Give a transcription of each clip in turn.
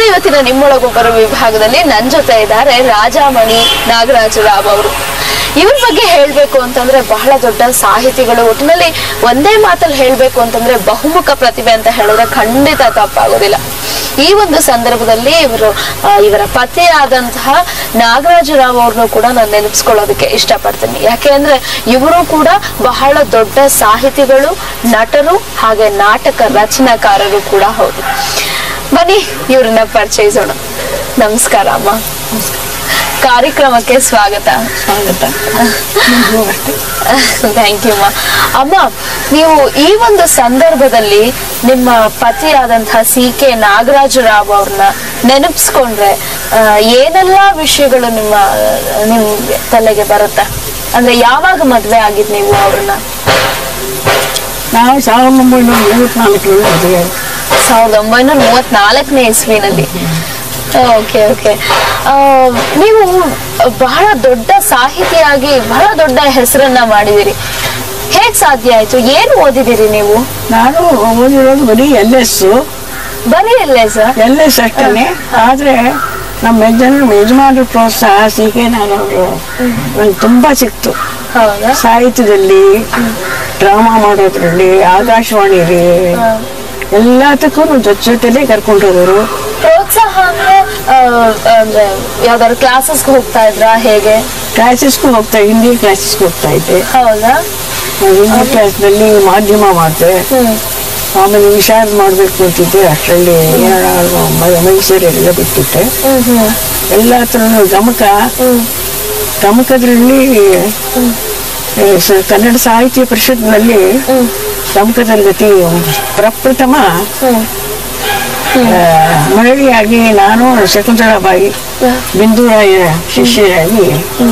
ಇವತ್ತಿನ ನಿಮ್ಮೊಳಗೊಬ್ಬರು ವಿಭಾಗದಲ್ಲಿ ನನ್ ಜೊತೆ ಇದ್ದಾರೆ ರಾಜಾಮಣಿ ನಾಗರಾಜರಾವ್ ಅವರು ಇವ್ರ ಬಗ್ಗೆ ಹೇಳ್ಬೇಕು ಅಂತಂದ್ರೆ ಬಹಳ ದೊಡ್ಡ ಸಾಹಿತಿಗಳು ಒಟ್ಟಿನಲ್ಲಿ ಒಂದೇ ಮಾತಲ್ಲಿ ಹೇಳ್ಬೇಕು ಅಂತಂದ್ರೆ ಬಹುಮುಖ ಪ್ರತಿಭೆ ಅಂತ ಹೇಳಿದ್ರೆ ಖಂಡಿತ ತಪ್ಪಾಗೋದಿಲ್ಲ ಈ ಒಂದು ಸಂದರ್ಭದಲ್ಲಿ ಇವರು ಆ, ಇವರ ಪತಿಯಾದಂತಹ ನಾಗರಾಜರಾವ್ ಅವ್ರನ್ನು ಕೂಡ ನಾನು ನೆನಪಿಸ್ಕೊಳ್ಳೋದಕ್ಕೆ ಇಷ್ಟಪಡ್ತೀನಿ ಯಾಕೆ ಅಂದ್ರೆ ಇವರು ಕೂಡ ಬಹಳ ದೊಡ್ಡ ಸಾಹಿತಿಗಳು ನಟರು ಹಾಗೆ ನಾಟಕ ರಚನಾಕಾರರು ಕೂಡ ಹೌದು ಬನ್ನಿ ಇವ್ರನ್ನ ಪರಿಚಯಿಸೋಣ ನಮಸ್ಕಾರ ಅಮ್ಮ ಕಾರ್ಯಕ್ರಮಕ್ಕೆ ಸ್ವಾಗತ ಸ್ವಾಗತ ನಿಮ್ಗೂ ಅಷ್ಟೇ ಥ್ಯಾಂಕ್ ಯು ಅಮ್ಮ ಅಮ್ಮ ನೀವು ಈ ಒಂದು ಸಂದರ್ಭದಲ್ಲಿ ನಿಮ್ಮ ಪತಿಯಾದಂತಹ ಸಿ ಕೆ ನಾಗರಾಜರಾವ್ ಅವ್ರನ್ನ ನೆನಪಿಸ್ಕೊಂಡ್ರೆ ಆ, ಏನೆಲ್ಲಾ ವಿಷಯಗಳು ನಿಮ್ಮ ನಿಮ್ ತಲೆಗೆ ಬರುತ್ತೆ ಅಂದ್ರೆ ಯಾವಾಗ ಮದ್ವೆ ಆಗಿದ್ ನೀವು ಅವ್ರನ್ನ ನಾವು ಸಾವಿರದ ಒಂಬೈನೂರ ಮೂವತ್ನಾಲ್ಕರಲ್ಲಿ ಮದುವೆ ಸಾವಿರದ ಒಂಬೈನೂರ ಮೂವತ್ನಾಲ್ಕನೇ ಇಸ್ವಿನಲ್ಲಿ ಓಕೆ ಓಕೆ ನೀವು ಬಹಳ ದೊಡ್ಡ ಸಾಹಿತಿಯಾಗಿ ಬಹಳ ದೊಡ್ಡ ಹೆಸರನ್ನ ಮಾಡಿದಿರಿ ಹೇಗ್ ಸಾಧ್ಯ ಆಯ್ತು ಏನು ಓದಿದಿರಿ ನೀವು ನಾನು ಓದಿರೋದು ಬರೀ ಎಲ್ ಎಸ್ ಬರೀ ಇಲ್ಲೇ ಸರ್ ಎಲ್ ಎಸ್ ಅಷ್ಟೇ ಆದ್ರೆ ನಮ್ಮ ಯಜಮಾನ ಯಜಮಾನರ ಪ್ರೋತ್ಸಾಹ ಸಿಗೆ ನಾನು ನಂಗೆ ತುಂಬಾ ಸಿಕ್ತು ಹೌದಾ ಸಾಹಿತ್ಯದಲ್ಲಿ ಡ್ರಾಮಾ ಮಾಡೋದ್ರಲ್ಲಿ ಆಕಾಶವಾಣಿಲಿ ಎಲ್ಲದಕ್ಕೂ ಜೊತೆ ಜೊತೆಲೇ ಕರ್ಕೊಂಡು ಹೋಗೋರು ಪ್ರೋತ್ಸಾಹ ಅಂದ್ರೆ ಆ, ಅಂದ್ರೆ ಯಾವ್ದಾದ್ರು ಕ್ಲಾಸಸ್ಗೆ ಹೋಗ್ತಾ ಇದ್ರಾ ಹೇಗೆ ಕ್ಲಾಸಸ್ಗೂ ಹೋಗ್ತಾ ಹಿಂದಿ ಕ್ಲಾಸಸ್ಗೂ ಹೋಗ್ತಾ ಇದ್ದೆ ಹೌದಾ ಹಿಂದಿ ಕ್ಲಾಸ್ನಲ್ಲಿ ಮಾಧ್ಯಮ ಮಾಡಿದೆ ಹ್ಮ್ ಆಮೇಲೆ ವಿಷಾದ ಮಾಡಬೇಕು ಅಂತಿದ್ದೆ ಅಷ್ಟರಲ್ಲಿ ಏನೋ ಮೈಸೂರೆಲ್ಲ ಬಿಟ್ಟಿದ್ದೆ ಹ್ಮ್ ಹ್ಮ್ ಎಲ್ಲ ಹತ್ರನೂ ಗಮಕ ಹ್ಮ್ ಗಮಕದಲ್ಲಿ ಆ, ಸ- ಕನ್ನಡ ಸಾಹಿತ್ಯ ಪರಿಷತ್ನಲ್ಲಿ ಹ್ಮ್ ಗಮಕದಲ್ಲಿ ಗತಿ ಪ್ರಪ್ರಥಮ ಹ್ಮ್ ಆ, ಮಹಿಳೆಯಾಗಿ ನಾನು ಶಕುಂತಲಾಬಾಯಿ ಬಿಂದುರಾಯ ಶಿಷ್ಯರಾಗಿ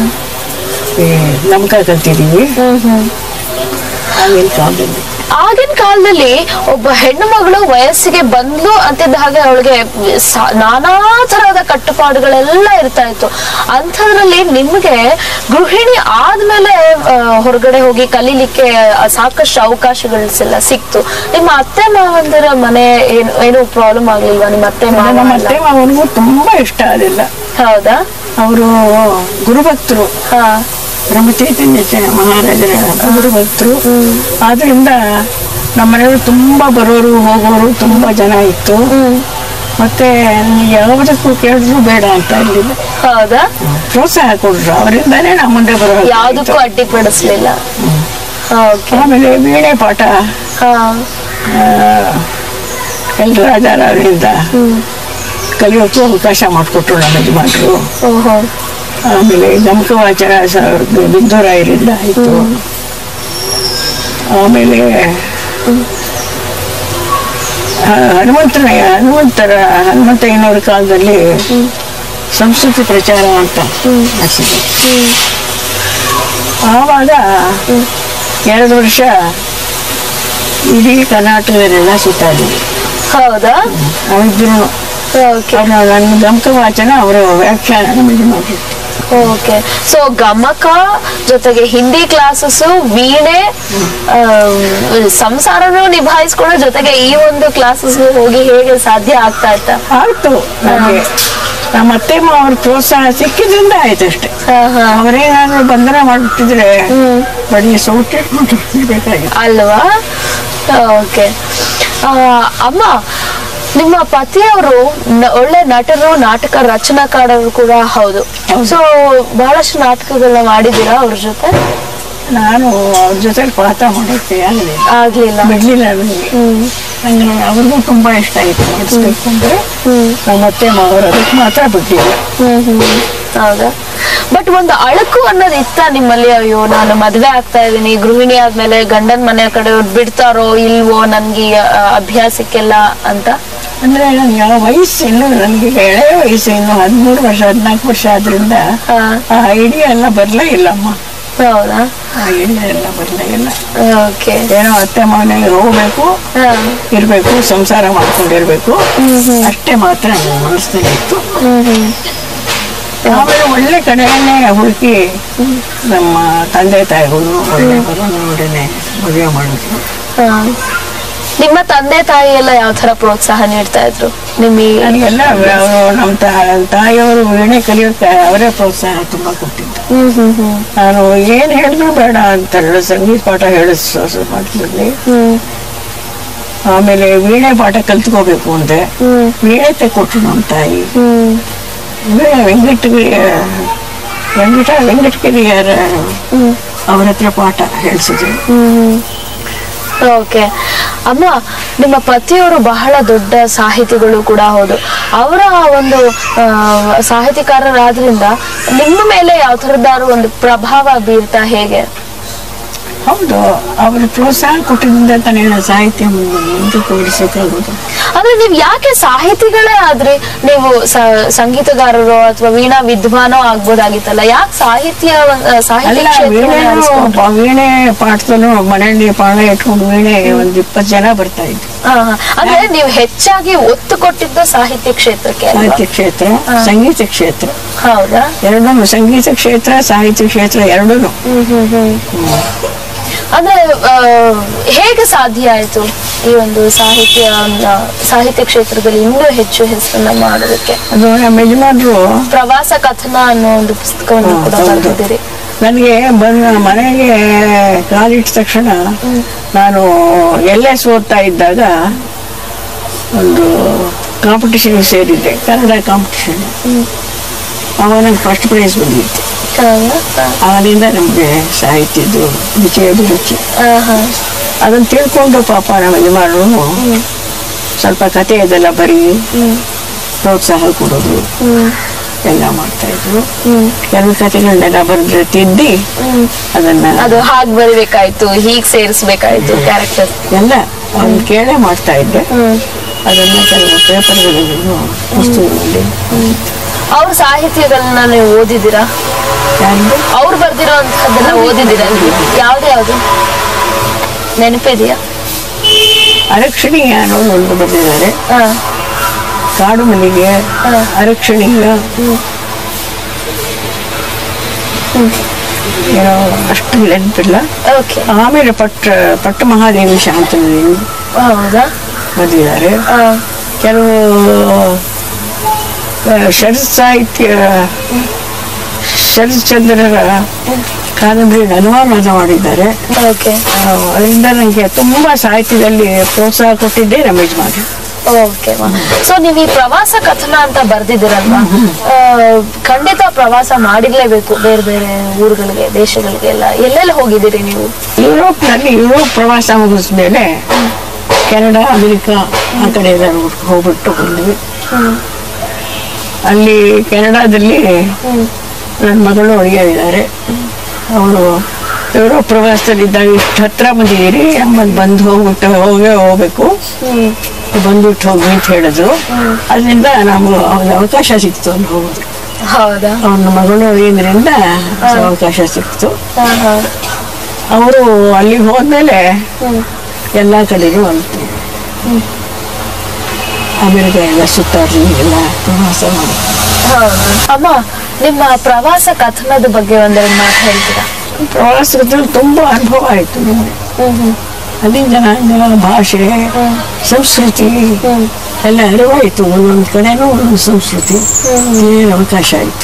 ಈ ಗಮಕ ಕಲ್ತಿದ್ದೀವಿ ಹ್ಮ್ ಹ್ಮ್ ಆಗಿನ ಕಾಲದಲ್ಲಿ ಆಗಿನ ಕಾಲದಲ್ಲಿ ಒಬ್ಬ ಹೆಣ್ಣು ಮಗಳು ವಯಸ್ಸಿಗೆ ಬಂದ್ಲು ಅಂತಿದ್ದ ಹಾಗೆ ಅವಳಿಗೆ ಸ- ನಾನಾ ತರಹದ ಕಟ್ಟುಪಾಡುಗಳೆಲ್ಲ ಇರ್ತಾ ಇತ್ತು ಅಂಥದ್ರಲ್ಲಿ ನಿಮ್ಗೆ ಗೃಹಿಣಿ ಆದ್ಮೇಲೆ ಆ, ಹೊರಗಡೆ ಹೋಗಿ ಕಲೀಲಿಕ್ಕೆ ಸಾಕಷ್ಟು ಅವಕಾಶಗಳೆಲ್ಲ ಸಿಕ್ತು ನಿಮ್ಮ ಅತ್ತೆ ಮಾವಂದಿರ ಮನೆ ಏನು ಏನು ಪ್ರಾಬ್ಲಮ್ ಆಗ್ಲಿಲ್ವಾ ನಿಮ್ಮ ಅತ್ತೆ ಮಾವ ನಮ್ಮ ಎಲ್ಲ? ಅತ್ತೆ ಮಾವನಿಗೂ ತುಂಬಾ ಇಷ್ಟ ಆಗಿಲ್ಲ ಹೌದಾ ಅವರು ಗುರುಭಕ್ತರು ಹಾ ಬ್ರಹ್ಮಚೈತನ್ಯ ಚ- ಮಹಾರಾಜರ ಗುರುಭಕ್ತರು ಆದ್ರಿಂದ ನಮ್ಮ ಮನೆಯವರು ತುಂಬಾ ಬರೋರು ಹೋಗೋರು ತುಂಬಾ ಜನ ಇತ್ತು ಮತ್ತೆ ಯಾವುದಕ್ಕೂ ಕೇಳಿದ್ರು ಬೇಡ ಅಂತ ಇರಲಿಲ್ಲ ಹೌದಾ ಪ್ರೋತ್ಸಾಹ ಕೊಡ್ರು ಅವರಿಂದಾನೇ ನಾವು ಮುಂದೆ ಬರೋ ಯಾವ್ದಕ್ಕೂ ಅಡ್ಡಿಪಡಿಸ್ಲಿಲ್ಲ ಓಕೆ ಆಮೇಲೆ ವೀಣೆ ಪಾಠ ಹಾ ಎಲ್ಲ ರಾಜಾರಾದ್ರಿಂದ ಕಲಿಯೋಕ್ಕೂ ಅವಕಾಶ ಮಾಡಿಕೊಟ್ರು ನಮ್ಮ ಯಜಮಾನರು ಓಹೋ ಆಮೇಲೆ ಗಮಕವಾಚರ ಬಿಂದೂರಾಯರಿಂದ ಆಯಿತು ಆಮೇಲೆ ಆ, ಹನುಮಂತನ ಹನುಮಂತರ ಹನುಮಂತಯ್ಯನವ್ರ ಕಾಲದಲ್ಲಿ ಸಂಸ್ಕೃತಿ ಪ್ರಚಾರ ಅಂತ ನಡೆಸಿದ್ರು ಆವಾಗ ಎರಡು ವರ್ಷ ಇಡೀ ಕರ್ನಾಟಕದಲ್ಲೆಲ್ಲ ಸುತ್ತಾಡಿದ್ವಿ ಹೌದಾ ಅವಿದ್ರು ಓಕೆ ನನ್ನ ಗಮಕ ವಾಚನ ಅವರು ವ್ಯಾಖ್ಯಾನ ನಮಗೆ ಮಾಡಿದ್ರು ಓಕೆ ಸೊ ಗಮಕ ಜೊತೆಗೆ ಹಿಂದಿ ಕ್ಲಾಸಸ್ ವೀಣೆ ಆಮ್, ಸಂಸಾರನೂ ನಿಭಾಯಿಸ್ಕೊಳ್ಳೋ ಜೊತೆಗೆ ಈ ಒಂದು ಕ್ಲಾಸಸ್ ಹೋಗಿ ಹೇಗೆ ಸಾಧ್ಯ ಆಗ್ತಾ ಇತ್ತ ಆಯ್ತು ನಮಗೆ ನಮ್ಮ ಅತ್ತೆ ಅವ್ರ ಪ್ರೋತ್ಸಾಹ ಸಿಕ್ಕಿದ್ರಿಂದ ಆಯ್ತು ಅಷ್ಟೇ ಅವರೇನಾದ್ರು ಬಂಧನ ಮಾಡ್ಬಿಟ್ಟಿದ್ರೆ ಬರೀ ಸೌಖ್ಯ ಇರ್ಬೇಕಾಗಿತ್ತು ಅಲ್ವಾ ಓಕೆ ಅಮ್ಮ ನಿಮ್ಮ ಪತಿಯವರು ನ- ಒಳ್ಳೆ ನಟರು ನಾಟಕ ರಚನಾಕಾರರು ಕೂಡ ಹೌದು ಹೌದು. ಸೊ ಬಹಳಷ್ಟು ನಾಟಕಗಳನ್ನ ಮಾಡಿದ್ದೀರಾ ಅವ್ರ ಜೊತೆ ನಾನು ಅವ್ರ ಜೊತೆ ಪಾಠ ಮಾಡೋಕ್ಕೆ ಆಗಲಿಲ್ಲ ಆಗ್ಲಿಲ್ಲ ಬಿಡ್ಲಿಲ್ಲ ನನಗೆ ಹ್ಮ್ ನಂಗೆ ಅವ್ರಿಗೂ ತುಂಬಾ ಇಷ್ಟ ಆಯ್ತು ಮಾಡಿಸ್ಬೇಕು ಅಂದ್ರೆ ಹ್ಮ್ ನಮ್ಮ ಅತ್ತೆ ಮಾವರು ಅದಕ್ಕೆ ಮಾತ್ರ ಬಿಟ್ಟಿಲ್ಲ ಹ್ಮ್ ಹ್ಮ್ ಹೌದಾ ಬಟ್ ಒಂದು ಅಳಕು ಅನ್ನೋದು ಇತ್ತ ನಿಮ್ಮಲ್ಲಿ ಅಯ್ಯೋ ನಾನು ಮದ್ವೆ ಆಗ್ತಾ ಇದೀನಿ ಗೃಹಿಣಿ ಆದ್ಮೇಲೆ ಗಂಡನ ಮನೆ ಕಡೆ ಬಿಡ್ತಾರೋ ಇಲ್ವೋ ನನ್ಗೆ ಈ, ಆ, ಅಭ್ಯಾಸಕ್ಕೆಲ್ಲ ಅಂತ ಅಂದ್ರೆ ನನಗೆ ಆ ವಯಸ್ಸು ಇನ್ನು ನನಗೆ ಎಳೆ ವಯಸ್ಸು ಇನ್ನು ಹದಿಮೂರು ವರ್ಷ ಹದಿನಾಲ್ಕು ವರ್ಷ ಆದ್ರಿಂದ ಹಾ ಆ ಐಡಿಯಾ ಎಲ್ಲ ಬರಲೇ ಇಲ್ಲಮ್ಮ ಹೌದಾ ಆ ಐಡಿಯಾ ಎಲ್ಲ ಬರಲೇ ಇಲ್ಲ ಓಕೆ ಏನೋ ಅತ್ತೆ ಮನೆಗೆ ಹೋಗ್ಬೇಕು ಹಾ ಇರ್ಬೇಕು ಸಂಸಾರ ಮಾಡ್ಕೊಂಡಿರ್ಬೇಕು ಅಷ್ಟೇ ಮಾತ್ರ ನನ್ನ ಮನಸ್ಸಿನಲ್ಲಿ ಇತ್ತು ಹ್ಮ್ ಹ್ಮ್ ಆಮೇಲೆ ಒಳ್ಳೆ ಕಡೆಯನ್ನೇ ಹುಡುಕಿ ನಮ್ಮ ತಂದೆ ತಾಯಿಗಳು ಒಳ್ಳೆ ಬರೋಣೆ ಮದುವೆ ಮಾಡಿದ್ರು ಹಾ ನಿಮ್ಮ ತಂದೆ ತಾಯಿ ಎಲ್ಲ ಯಾವ ತರ ಪ್ರೋತ್ಸಾಹ ನೀಡ್ತಾ ಇದ್ರು ನಿಮ್ಮ ಈ ನನಗೆಲ್ಲ ಅವರು ನಮ್ಮ ತಾ- ತಾಯಿಯವರು ವೀಣೆ ಕಲಿಯೋಕೆ ಅವರೇ ಪ್ರೋತ್ಸಾಹ ತುಂಬಾ ಕೊಟ್ಟಿದ್ದು ಹ್ಮ್ ಹ್ಮ್ ಹ್ಮ್ ನಾನು ಏನ್ ಹೇಳಿದ್ರು ಬೇಡ ಅಂತ ಹೇಳಿ ಸಂಗೀತ ಪಾಠ ಹೇಳಿಸ್ ಮಾಡ್ತಿರ್ಲಿ ಹ್ಮ್ ಆಮೇಲೆ ವೀಣೆ ಪಾಠ ಕಲ್ತ್ಕೋಬೇಕು ಅಂದೆ ಹ್ಮ್ ವೀಣೆ ತೆಕ್ಕೊಟ್ರು ನಮ್ಮ ತಾಯಿ ಹ್ಮ್ ವೀಣೆ ವೆಂಕಟಗಿರಿ ವೆಂಕಟ ವೆಂಕಟಗಿರಿಯರ ಹ್ಮ್ ಅವ್ರ ಹತ್ರ ಪಾಠ ಹೇಳಿಸಿದ್ರು ಓಕೆ ಅಮ್ಮ ನಿಮ್ಮ ಪತಿಯವರು ಬಹಳ ದೊಡ್ಡ ಸಾಹಿತಿಗಳು ಕೂಡ ಹೌದು ಅವರ ಒಂದು ಆ, ಸಾಹಿತಿಕಾರರಾದ್ರಿಂದ ನಿಮ್ಮ ಮೇಲೆ ಯಾವ ಥರದ್ದಾರು ಒಂದು ಪ್ರಭಾವ ಬೀರ್ತಾ ಹೇಗೆ ಹೌದು ಅವರು ಪ್ರೋತ್ಸಾಹ ಕೊಟ್ಟಿದ್ದರಿಂದ ತಾನೇ ನಾನು ಸಾಹಿತ್ಯ ಮುಂದಕ್ಕೆ ಓಡಿಸೋಕ್ಕಾಗೋದು ಅಂದ್ರೆ ನೀವ್ ಯಾಕೆ ಸಾಹಿತಿಗಳೇ ಆದ್ರಿ ನೀವು ಸ- ಸಂಗೀತಗಾರರು ಅಥವಾ ವೀಣಾ ವಿದ್ವಾನೋ ಆಗ್ಬೋದಾಗಿತ್ತಲ್ಲ ಯಾಕೆ ಸಾಹಿತ್ಯ ಒಂದ್- ಆ, ಸಾಹಿತ್ಯ ಅಲ್ಲ ಕ್ಷೇತ್ರವನ್ನ ವೀಣೆ ಆರಿಸ್ಕೊಂಡ್ರಿ? ವೀಣೆ ಪಾಠದಲ್ಲೂ ಮನೆಯಲ್ಲಿ ಪಾಠ ಇಟ್ಕೊಂಡು ವೀಣೆ ಒಂದ್ ಇಪ್ಪತ್ತು ಜನ ಬರ್ತಾ ಇದ್ರು ಹಾ, ಹಾ. ಅಂದ್ರೆ ನೀವು ಹೆಚ್ಚಾಗಿ ಒತ್ತು ಕೊಟ್ಟಿದ್ದು ಸಾಹಿತ್ಯ ಕ್ಷೇತ್ರಕ್ಕೆ ಅಲ್ವಾ? ಸಾಹಿತ್ಯ ಕ್ಷೇತ್ರ ಸಂಗೀತ ಕ್ಷೇತ್ರ ಹೌದಾ ಎರಡೂ ಸಂಗೀತ ಕ್ಷೇತ್ರ ಸಾಹಿತ್ಯ ಕ್ಷೇತ್ರ ಎರಡೂ ಹ್ಮ್ ಹ್ಮ್ ಹ್ಮ್ ಅಂದ್ರೆ ಆ, ಹೇಗೆ ಸಾಧ್ಯ ಆಯ್ತು ಈ ಒಂದು ಸಾಹಿತ್ಯ ಸಾಹಿತ್ಯ ಕ್ಷೇತ್ರದಲ್ಲಿ ಇನ್ನೂ ಹೆಚ್ಚು ಹೆಸರನ್ನ ಮಾಡೋದಕ್ಕೆ ಅದು ನಮ್ಮ ಯಜಮಾನ್ರು ಪ್ರವಾಸ ಕಥನ ಅನ್ನೋ ಒಂದು ಪುಸ್ತಕವನ್ನು ಕೂಡ ಹೌದು. ಬರೆದಿದ್ದೀರಿ ನನಗೆ ಬಂದ ಮನೆಗೆ ಕಾಲಿಟ್ಟ ತಕ್ಷಣ ನಾನು ಎಲ್ ಎಸ್ ಓದ್ತಾ ಇದ್ದಾಗ ಒಂದು ಕಾಂಪಿಟಿಷನ್ ಸೇರಿದ್ದೆ ಕನ್ನಡ ಕಾಂಪಿಟಿಷನ್ ಅವಾಗ ನಂಗೆ ಫಸ್ಟ್ ಪ್ರೈಸ್ ಬಂದಿತ್ತು ಆಗಲಿಂದ ನಮಗೆ ಸಾಹಿತ್ಯದ್ದು ರುಚಿ ಅಭಿರುಚಿ ಅದನ್ನು ತಿಳ್ಕೊಂಡು ಪಾಪ ನಮ್ಮ ಯಜಮಾನರು ಸ್ವಲ್ಪ ಕತೆ ಇದೆಲ್ಲ ಬರೀ ಪ್ರೋತ್ಸಾಹ ಕೊಡೋದು ಎಲ್ಲ ಮಾಡ್ತಾ ಇದ್ರು ಕೆಲವು ಕತೆಗಳನ್ನೆಲ್ಲ ಬರೆದ್ರೆ ತಿದ್ದಿ ಅದನ್ನ ಅದು ಹಾಗ್ ಬರಿಬೇಕಾಯ್ತು ಹೀಗ್ ಸೇರಿಸ್ಬೇಕಾಯ್ತು ಕ್ಯಾರೆಕ್ಟರ್ ಎಲ್ಲ ಅವ್ನು ಕೇಳೇ ಮಾಡ್ತಾ ಇದ್ದೆ ಅದನ್ನ ಕೆಲವು ಪೇಪರ್ಗಳಲ್ಲಿ ಪುಸ್ತಕಗಳಲ್ಲಿ ಅವ್ರ ಸಾಹಿತ್ಯಗಳನ್ನ ನೀವು ಓದಿದ್ದೀರಾ ಯಾರಿಗೂ ಅವ್ರು ಬರ್ದಿರೋ ಅಂತದನ್ನ ಓದಿದ್ದೀರಾ ಯಾವ್ದು ಯಾವ್ದು ನೆನಪಿದೆಯಾ ಅರಕ್ಷಣೀಯ ಅನ್ನೋದು ಒಂದು ಬರೆದಿದ್ದಾರೆ ಹಾ ಕಾಡು ಮಲ್ಲಿಗೆ ಅರಕ್ಷಣೀಯ ಏನೋ ಅಷ್ಟು ನೆನಪಿಲ್ಲ ಓಕೆ ಆಮೇಲೆ ಪಟ್ಟ ಪಟ್ಟ ಮಹಾದೇವಿ ಶಾಂತನಲ್ಲಿ ಹೌದಾ ಬರೆದಿದ್ದಾರೆ ಹಾ ಕೆಲವು ಆ, ಶರತ್ ಸಾಹಿತ್ಯ ಶರತ್ಚಂದ್ರರ ಕಾದಂಬರಿ ಅನುವಾದ ಮಾಡಿದ್ದಾರೆ ಓಕೆ ಆ, ಅದರಿಂದ ನನಗೆ ತುಂಬಾ ಸಾಹಿತ್ಯದಲ್ಲಿ ಪ್ರೋತ್ಸಾಹ ಕೊಟ್ಟಿದ್ದೇ ನಮ್ಮ ಯಜಮಾನ ಓಕೆ ಸೊ ನೀವು ಈ ಪ್ರವಾಸ ಕಥನ ಅಂತ ಬರ್ದಿದ್ದೀರಲ್ವಾ ಆ, ಖಂಡಿತ ಪ್ರವಾಸ ಮಾಡಿರ್ಲೇಬೇಕು ಬೇರೆ ಬೇರೆ ಊರುಗಳಿಗೆ ದೇಶಗಳಿಗೆ ಎಲ್ಲ ಎಲ್ಲೆಲ್ಲ ಹೋಗಿದ್ದೀರಿ ನೀವು ಯುರೋಪ್ನಲ್ಲಿ ಯುರೋಪ್ ಪ್ರವಾಸ ಮುಗಿದ ಮೇಲೆ ಕೆನಡಾ ಅಮೆರಿಕ ಆ ಕಡೆ ಎಲ್ಲ ಹೋಗ್ಬಿಟ್ಟು ಬಂದ್ವಿ ಅಲ್ಲಿ ಕೆನಡಾದಲ್ಲಿ ನನ್ನ ಮಗಳು ಇದ್ದಾರೆ ಅವಳು ಯುರೋಪ್ ಪ್ರವಾಸದಲ್ಲಿದ್ದಾಗ ಇಷ್ಟು ಹತ್ರ ಬಂದಿದ್ದೀರಿ ನಮ್ಮಲ್ಲಿ ಬಂದು ಹೋಗ್ಬಿಟ್ಟು ಹೋಗೇ ಹೋಗ್ಬೇಕು ಬಂದ್ಬಿಟ್ಟು ಹೋಗಿ ಅಂತ ಹೇಳಿದ್ರು ಅದರಿಂದ ನಮ್ಗೆ ಅವ್ರಿಗೆ ಅವಕಾಶ ಸಿಕ್ತು ಅಲ್ಲಿ ಹೋಗೋದು ಹೌದಾ ಅವನ ಮಗಳು ಇದರಿಂದ ಅವಕಾಶ ಸಿಕ್ತು ಹಾ ಹಾ ಅವರು ಅಲ್ಲಿಗೆ ಹೋದ್ಮೇಲೆ ಎಲ್ಲ ಕಡೆಗೂ ಅಂತ ಅಮೆರಿಕ ಎಲ್ಲ ಸುತ್ತಾಡಿ ಎಲ್ಲ ಪ್ರವಾಸ ಮಾಡಿ ಹೌದು ಅಮ್ಮ ನಿಮ್ಮ ಪ್ರವಾಸ ಕಥನದ ಬಗ್ಗೆ ಒಂದೆರಡು ಮಾತು ಹೇಳ್ತೀರಾ ಪ್ರವಾಸದಲ್ಲಿ ತುಂಬ ಅನುಭವ ಆಯಿತು ನಮಗೆ ಅಲ್ಲಿನ ಜನಾಂಗ ಭಾಷೆ ಸಂಸ್ಕೃತಿ ಎಲ್ಲ ಅರಿವಾಯಿತು ಒಂದೊಂದು ಕಡೆನೂ ಒಂದೊಂದು ಸಂಸ್ಕೃತಿ ಏನು ಅವಕಾಶ ಆಯಿತು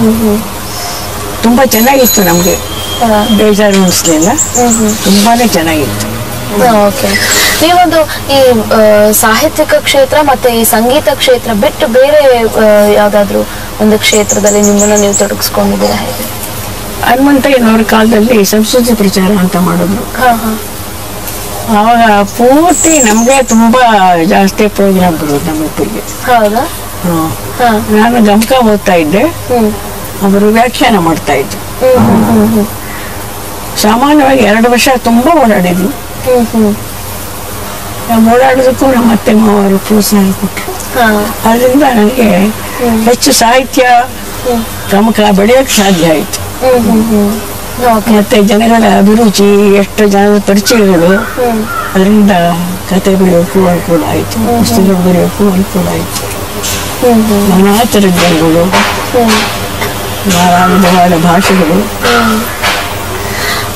ತುಂಬ ಚೆನ್ನಾಗಿತ್ತು ನಮಗೆ ಹಾ. ಬೇಜಾರು ಅನಿಸ್ಲಿಲ್ಲ ತುಂಬಾನೇ ಚೆನ್ನಾಗಿತ್ತು ಓಕೆ ನೀವೊಂದು ಈ ಆ, ಸಾಹಿತ್ಯಿಕ ಕ್ಷೇತ್ರ ಮತ್ತೆ ಈ ಸಂಗೀತ ಕ್ಷೇತ್ರ ಬಿಟ್ಟು ಬೇರೆ ಆ, ಯಾವ್ದಾದ್ರು ಒಂದು ಕ್ಷೇತ್ರದಲ್ಲಿ ನಿಮ್ಮನ್ನ ನೀವು ತೊಡಗಿಸ್ಕೊಂಡಿದ್ದೀರಾ ಹೇಗೆ ಹನುಮಂತಯ್ಯನವ್ರ ಕಾಲದಲ್ಲಿ ಸಂಸ್ಕೃತಿ ಪ್ರಚಾರ ಅಂತ ಮಾಡಿದ್ರು ಹಾ ಹಾ ಆವಾಗ ಪೂರ್ತಿ ನಮಗೆ ತುಂಬಾ ಜಾಸ್ತಿ ಪ್ರೋಗ್ರಾಮ್ ಬರೋದು ನಮ್ಮಿಬ್ಬರಿಗೆ ಹೌದಾ ಹಾ ನಾನು ಗಮಕ ಓದ್ತಾ ಇದ್ದೆ ಹ್ಮ್ ಅವರು ವ್ಯಾಖ್ಯಾನ ಮಾಡ್ತಾ ಇದ್ರು ಹ್ಮ್ ಹ್ಮ್ ಹ್ಮ್ ಹ್ಮ್ ಸಾಮಾನ್ಯವಾಗಿ ಎರಡು ವರ್ಷ ತುಂಬಾ ಓಡಾಡಿದ್ವಿ ಹ್ಮ್ ಹ್ಮ್ ನಾವು ಓಡಾಡೋದಕ್ಕೂ ನಮ್ಮ ಅತ್ತೆ ಮಾವರು ಪ್ರೋತ್ಸಾಹ ಕೊಟ್ಟರು ಹಾ ಅದರಿಂದ ನನಗೆ ಹೆಚ್ಚು ಸಾಹಿತ್ಯ ಗಮಕ ಬೆಳೆಯೋಕ್ಕೆ ಸಾಧ್ಯ ಆಯಿತು ಹ್ಮ್ ಹ್ಮ್ ಹ್ಮ್ ಓಕೆ ಮತ್ತೆ ಜನಗಳ ಅಭಿರುಚಿ ಎಷ್ಟು ಜನರ ಪರಿಚಯಗಳು ಹ್ಮ್ ಅದರಿಂದ ಕತೆ ಬರೆಯೋಕ್ಕೂ ಅನುಕೂಲ ಆಯಿತು ಪುಸ್ತಕ ಬರೆಯೋಕ್ಕೂ ಅನುಕೂಲ ಆಯಿತು ಹ್ಮ್ ಹ್ಮ್ ನಾನಾ ಥರದ ಜನಗಳು ಹ್ಮ್ ನಾನಾ ವಿಧವಾದ ಭಾಷೆಗಳು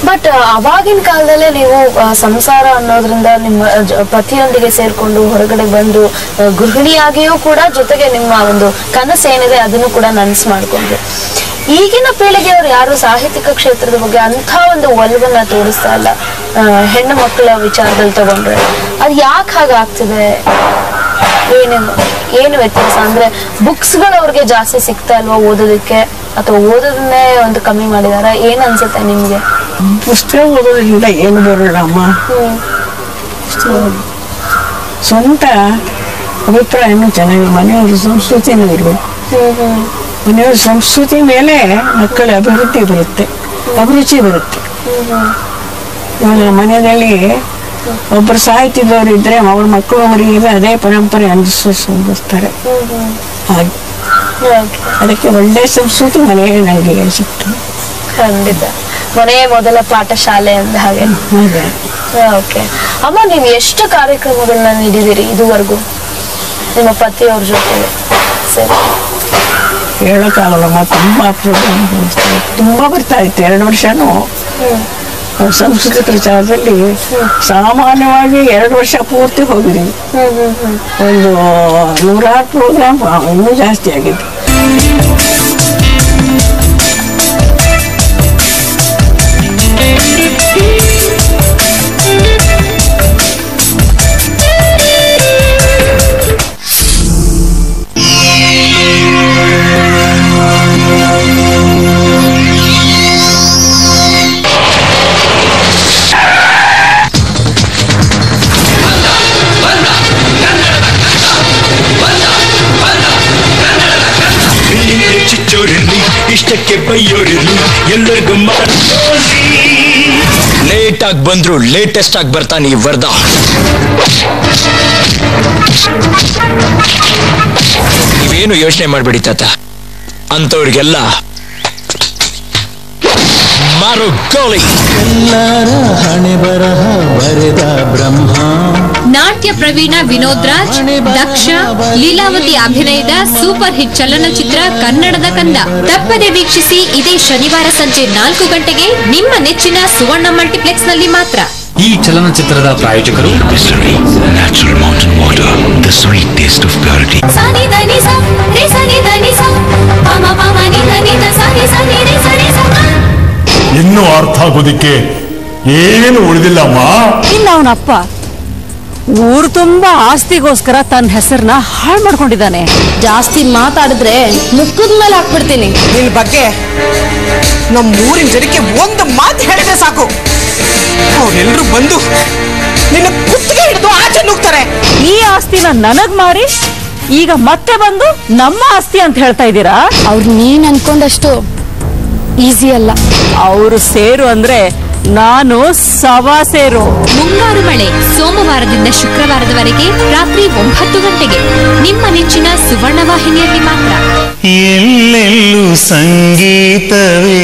ಬಟ್ ಅವಾಗಿನ ಕಾಲದಲ್ಲೇ ನೀವು ಆ, ಸಂಸಾರ ಅನ್ನೋದ್ರಿಂದ ನಿಮ್ಮ ಜ- ಪತಿಯೊಂದಿಗೆ ಸೇರ್ಕೊಂಡು ಹೊರಗಡೆ ಬಂದು ಆ, ಗೃಹಿಣಿಯಾಗಿಯೂ ಕೂಡ ಜೊತೆಗೆ ನಿಮ್ಮ ಒಂದು ಕನಸು ಏನಿದೆ ಅದನ್ನು ಕೂಡ ನನಸು ಮಾಡ್ಕೊಂಡ್ರು ಈಗಿನ ಪೀಳಿಗೆಯವರು ಯಾರು ಸಾಹಿತ್ಯಿಕ ಕ್ಷೇತ್ರದ ಬಗ್ಗೆ ಅಂಥ ಒಂದು ಒಲವನ್ನ ತೋರಿಸ್ತಾ ಇಲ್ಲ ಆ, ಹೆಣ್ಣು ಮಕ್ಕಳ ವಿಚಾರದಲ್ಲಿ ತಗೊಂಡ್ರೆ ಅದು ಯಾಕೆ ಹಾಗಾಗ್ತಿದೆ ಏನು ಏನು ವ್ಯತ್ಯಾಸ ಅಂದ್ರೆ ಬುಕ್ಸ್ಗಳು ಅವ್ರಿಗೆ ಜಾಸ್ತಿ ಸಿಗ್ತಾ ಇಲ್ವಾ ಓದೋದಕ್ಕೆ ಅಥವಾ ಓದೋದನ್ನೇ ಒಂದು ಕಮ್ಮಿ ಮಾಡಿದಾರ ಏನ್ ಅನ್ಸುತ್ತೆ ನಿಮ್ಗೆ ಪುಸ್ತಕ ಓದೋದ್ರಿಂದ ಏನು ಬರೋಲ್ಲ ಅಮ್ಮ ಹ್ಮ್ ಪುಸ್ತಕ ಓದು. ಸ್ವಂತ ಅಭಿಪ್ರಾಯನೂ ಚೆನ್ನಾಗಿ ಮನೆಯವ್ರ ಸಂಸ್ಕೃತಿನೂ ಇರಬೇಕು ಹ್ಮ್ ಹ್ಮ್ ಮನೆಯವ್ರ ಸಂಸ್ಕೃತಿ ಮೇಲೆ ಮಕ್ಕಳ ಅಭಿವೃದ್ಧಿ ಬರುತ್ತೆ ಅಭಿರುಚಿ ಬರುತ್ತೆ ಇವಾಗ ಮನೆಯಲ್ಲಿ ಒಬ್ಬರು ಸಾಹಿತ್ಯದವ್ರು ಇದ್ರೆ ಅವ್ರ ಮಕ್ಕಳು ಅವರಿಗೆ ಅದೇ ಪರಂಪರೆ ಅನುಸರಿಸ್ತಾರೆ ಹ್ಮ್ ಹ್ಮ್ ಹಾಗೆ Okay. ಅದಕ್ಕೆ ಒಳ್ಳೆ ಸಂಸ್ಕೃತಿ ಮನೆಯಲ್ಲಿ ನನಗೆ ಸಿಕ್ತು ಖಂಡಿತ ಮನೆಯೇ ಮೊದಲ ಪಾಠಶಾಲೆ ಅಂದ ಹಾಗೆ ಹಾಗೆ ಓಕೆ ಅಮ್ಮ ನೀವು ಎಷ್ಟು ಕಾರ್ಯಕ್ರಮಗಳನ್ನ ನೀಡಿದಿರಿ ಇದುವರೆಗೂ ನಿಮ್ಮ ಪತಿಯವ್ರ ಜೊತೆ ಸರಿ ಹೇಳೋಕ್ಕಾಗಲ್ಲಮ್ಮ ತುಂಬ ಪ್ರೋಗ್ರಾಮ್ ತುಂಬ ಬರ್ತಾ ಇತ್ತು ಎರಡು ವರ್ಷನೂ ಸಂಸ್ಕೃತಿ ಪ್ರಚಾರದಲ್ಲಿ ಸಾಮಾನ್ಯವಾಗಿ ಎರಡು ವರ್ಷ ಪೂರ್ತಿ ಹೋಗಿದ್ದೀವಿ ಹ್ಮ್ ಹ್ಮ್ ಹ್ಮ್ ಒಂದು ನೂರಾರು ಪ್ರೋಗ್ರಾಮ್ ಇನ್ನೂ ಜಾಸ್ತಿ ಆಗಿದೆ ಹಿಂದೆ ಚಿಚ್ಚೋರಿರ್ಲಿ ಇಷ್ಟಕ್ಕೆ ಬೈಯೋರಿರ್ಲಿ ಎಲ್ಲರಿಗೂ ಲೇಟ್ ಆಗಿ ಬಂದ್ರು ಲೇಟೆಸ್ಟ್ ಆಗಿ ಬರ್ತಾನೆ ಈ ವರ್ಧ ನೀವೇನು ಯೋಚನೆ ಮಾಡ್ಬೇಡಿ ತಾತ ಅಂತವ್ರಿಗೆಲ್ಲ ಮಾರು ಗೋಲಿ ಎಲ್ಲರ ಹಣೆ ಬರಹ ಬರೆದ ಬ್ರಹ್ಮ ನಾಟ್ಯ ಪ್ರವೀಣ ವಿನೋದ್ ರಾಜ್ ದಕ್ಷ ಲೀಲಾವತಿ ಅಭಿನಯದ ಸೂಪರ್ ಹಿಟ್ ಚಲನಚಿತ್ರ ಕನ್ನಡದ ಕಂದ ತಪ್ಪದೆ ವೀಕ್ಷಿಸಿ ಇದೇ ಶನಿವಾರ ಸಂಜೆ ನಾಲ್ಕು ಗಂಟೆಗೆ ನಿಮ್ಮ ನೆಚ್ಚಿನ ಸುವರ್ಣ ಮಲ್ಟಿಪ್ಲೆಕ್ಸ್ ನಲ್ಲಿ ಮಾತ್ರ ಈ ಚಲನಚಿತ್ರದ ಪ್ರಾಯೋಜಕರು Mystery, natural mountain water, the sweet taste of purity. ಸಾನಿ ಧನಿ ಸ ರೇ ಸನಿ ಧನಿ ಸ ಪಮ ಪಮ ನಿ ಧನಿ ಧ ಸಾನಿ ಸನಿ ರೇ ಸನಿ ಸ ಇನ್ನೂ ಅರ್ಥ ಆಗೋದಿಕ್ಕೆ ಏನು ಉಳಿದಿಲ್ಲಮ್ಮ ಇನ್ನು ಅವನಪ್ಪ ಊರು ತುಂಬಾ ಆಸ್ತಿಗೋಸ್ಕರ ತನ್ನ ಹೆಸರನ್ನ ಹಾಳು ಮಾಡ್ಕೊಂಡಿದ್ದಾನೆ ಜಾಸ್ತಿ ಮಾತಾಡಿದ್ರೆ ಮುಖದ ಮೇಲೆ ಹಾಕ್ಬಿಡ್ತೀನಿ ನಿನ್ ಬಗ್ಗೆ ನಮ್ಮ ಊರಿನ ಜನಕ್ಕೆ ಒಂದು ಮಾತು ಹೇಳಿದ್ರೆ ಸಾಕು ಅವರೆಲ್ಲರೂ ಬಂದು ನಿನ್ನ ಕುತ್ತಿಗೆ ಹಿಡಿದು ಆಚೆ ನುಗ್ತಾರೆ ಈ ಆಸ್ತಿನ ನನಗ್ ಮಾರಿ ಈಗ ಮತ್ತೆ ಬಂದು ನಮ್ಮ ಆಸ್ತಿ ಅಂತ ಹೇಳ್ತಾ ಇದ್ದೀರಾ ಅವ್ರು ನೀನ್ ಅನ್ಕೊಂಡಷ್ಟು ಈಸಿ ಅಲ್ಲ ಅವರು ಸೇರು ಅಂದ್ರೆ ನಾನು ಸವಾ ಸೇರು ಮುಂಗಾರು ಮಳೆ ಸೋಮವಾರದಿಂದ ಶುಕ್ರವಾರದವರೆಗೆ ರಾತ್ರಿ ಒಂಬತ್ತು ಗಂಟೆಗೆ ನಿಮ್ಮ ನೆಚ್ಚಿನ ಸುವರ್ಣ ವಾಹಿನಿಯಲ್ಲಿ ಮಾತ್ರ ಎಲ್ಲೆಲ್ಲೂ ಸಂಗೀತವೇ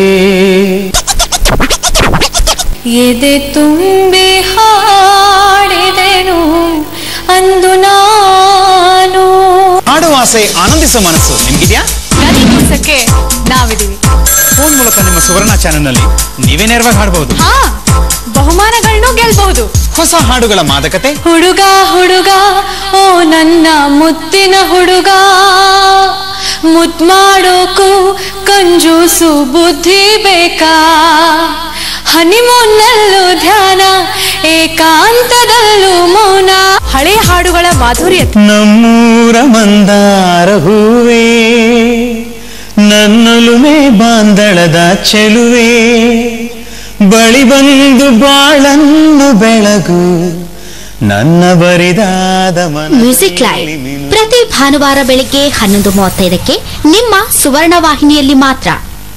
ಎದೆ ತುಂಬಿ ಹಾಡಿದೆನು ಅಂದು ನಾನು ಹಾಡುವ ಆಸೆ ಆನಂದಿಸುವ ಮನಸ್ಸು ನಿಮ್ಗಿದ್ಯಾ ಗದಿಗಿಸಕ್ಕೆ ನಾವಿದೀವಿ ಫೋನ್ ಮೂಲಕ ನಿಮ್ಮ ಸುವರ್ಣ ಚಾನೆಲ್ನಲ್ಲಿ ನೀವೇ ನೇರವಾಗಿ ಹಾಡಬಹುದು ಹಾ ಬಹುಮಾನಗಳನ್ನು ಗೆಲ್ಬಹುದು ಹೊಸ ಹಾಡುಗಳ ಮಾದಕತೆ ಹುಡುಗ ಹುಡುಗ ಓ ನನ್ನ ಮುತ್ತಿನ ಹುಡುಗ ಮುತ್ ಮಾಡೋಕು ಕಂಜೂಸು ಬುದ್ಧಿ ಬೇಕಾ ಹನಿಮೂನ್ನಲ್ಲೂ ಧ್ಯಾನ ಏಕಾಂತದಲ್ಲೂ ಮೌನ ಹಳೆ ಹಾಡುಗಳ ಮಾಧುರ್ಯ ನಮ್ಮೂರ ಮಂದಾರ ಹೂವೇ ನನ್ನೊಲುಮೆ ಬಾಂದಳದ ಚೆಲುವೆ ಬಳಿ ಬಂದು ಬಾಳನ್ನು ಬೆಳಗು ನನ್ನ ಬರಿದಾದ ಮ್ಯೂಸಿಕ್ ಲೈವ್ ಪ್ರತಿ ಭಾನುವಾರ ಬೆಳಿಗ್ಗೆ ಹನ್ನೊಂದು ಮೂವತ್ತೈದಕ್ಕೆ ನಿಮ್ಮ ಸುವರ್ಣ ವಾಹಿನಿಯಲ್ಲಿ ಮಾತ್ರ